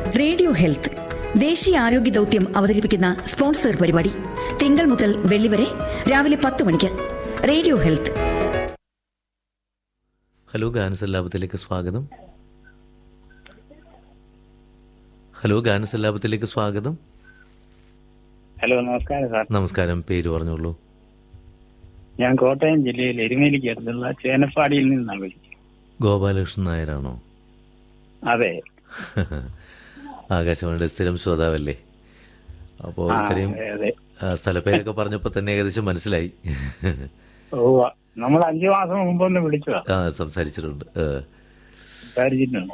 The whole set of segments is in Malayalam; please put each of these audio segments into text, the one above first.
റേഡിയോ ഹെൽത്ത് ദേശീയ ആരോഗ്യ ദൗത്യം അവതരിപ്പിക്കുന്ന സ്പോൺസർ പരിപാടി തിങ്കൾ മുതൽ വെള്ളി വരെ രാവിലെ പത്ത് മണിക്ക് റേഡിയോ ഹെൽത്ത് ഹലോ ഗാനസല്ലാപത്തിലേക്ക് സ്വാഗതം ഹലോ ഗാനസല്ലാപത്തിലേക്ക് സ്വാഗതം ഹലോ നമസ്കാരം സാർ നമസ്കാരം പേര് പറഞ്ഞോളൂ ഞാൻ കോട്ടയം ജില്ലയിൽ എരുമേലിക്ക് അടുത്തുള്ള ചേനപ്പാടിയിൽ നിന്നാണ് വിളിക്കുന്നത് ഗോപാലകൃഷ്ണൻ നായരാണോ അതെ ആകാശവാണിയുടെ സ്ഥിരം ശ്രോതാവല്ലേ അപ്പോൾ ആ, ഇത്രയും അതെ, അതെ ആ, സ്ഥലപ്പേരൊക്കെ പറഞ്ഞപ്പോൾ തന്നെ ഏകദേശം മനസ്സിലായി ഓ നമ്മൾ അഞ്ചു മാസം മുമ്പ് ഒന്ന് വിളിച്ചതാ ആ സംസാരിച്ചിട്ടുണ്ട് ഏ. സംസാരിച്ചിട്ടുണ്ട്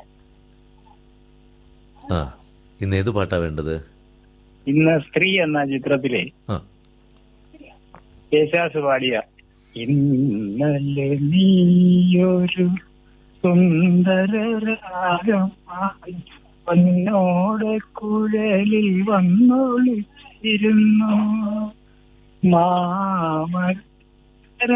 ആ ഇന്ന് ഏത് പാട്ടാ വേണ്ടത് ഇന്ന് സ്ത്രീ എന്ന ചിത്രത്തിലെ ആ യേശാസ് പാടിയ ഇന്നലെ നീയൊരു സുന്ദര രാഗമായി പൊന്നോടെ കുഴലിൽ വന്നൊളിച്ചിരുന്നു മാമര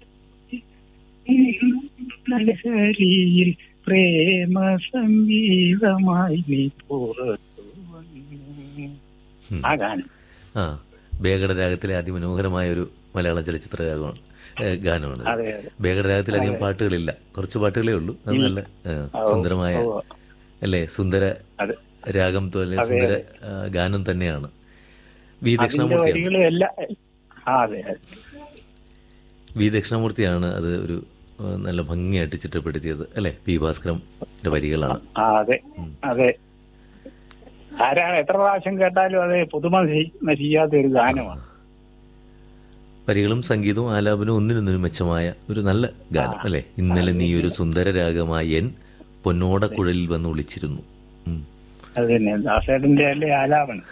നഗരിയിൽ പ്രേമ സംഗീതമായി നീ പുറത്തു വന്നു ഉം. ആ ഗാനം ആ ബേഗട രാഗത്തിലെ അതിമനോഹരമായ ഒരു മലയാളം ചലച്ചിത്ര രാഗമാണ് ഏ, ഗാനമാണ് അതെ അതെ ബേഗട രാഗത്തിൽ അധികം പാട്ടുകളില്ല കുറച്ച് പാട്ടുകളേ ഉള്ളൂ അത് നല്ല ഏ, ഓ, സുന്ദരമായ ഓ, അല്ലേ സുന്ദര അതെ രാഗം പോലെ അതെ, സുന്ദര ആ, ഗാനം തന്നെയാണ് വി അതിന്റെ ദക്ഷിണാമൂർത്തിയാണ് വരികളും എല്ലാം ആ, അതെ അതെ. വി ദക്ഷിണാമൂർത്തിയാണ് അത് ഒരു ആ, നല്ല ഭംഗിയായിട്ട് ചിട്ടപ്പെടുത്തിയത് അല്ലേ പി ഭാസ്കരന്റെ വരികളാണ് ആ അതെ അതെ ആരാ എത്ര പ്രാവശ്യം കേട്ടാലും അത് പുതുമ ചെയ്- നശിക്കാത്ത ഒരു ഗാനമാണ് വരികളും സംഗീതവും ആലാപനവും ഒന്നിനൊന്നിനും മെച്ചമായ ഒരു നല്ല ഗാനം അല്ലേ ഇന്നലെ നീ ഒരു സുന്ദര രാഗമായി എൻ പൊന്നോട കുഴലിൽ വന്ന് വിളിച്ചിരുന്നു ഉം. അത് തന്നെ ദാസേട്ടന്റെ അല്ലേ ആലാപനം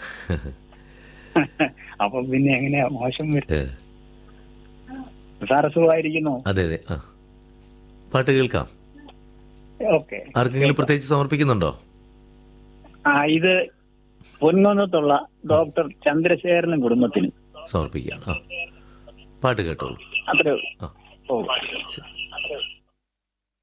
അപ്പൊ പിന്നെ എങ്ങനെയാ മോശം വരും ഏ, സാറ് സുഖമായിരിക്കുന്നു അതെ അതെ ആ പാട്ട് കേൾക്കാം ഓക്കെ ആർക്കെങ്കിലും പ്രത്യേകിച്ച് സമർപ്പിക്കുന്നുണ്ടോ ആ ഇത് പൊന്നൊന്നത്തുള്ള ഡോക്ടർ ചന്ദ്രശേഖരനും കുടുംബത്തിനും സമർപ്പിക്കുകയാണ് ആ പാട്ട് കേട്ടോളൂ അത്രേ ആ ഓ ശരി.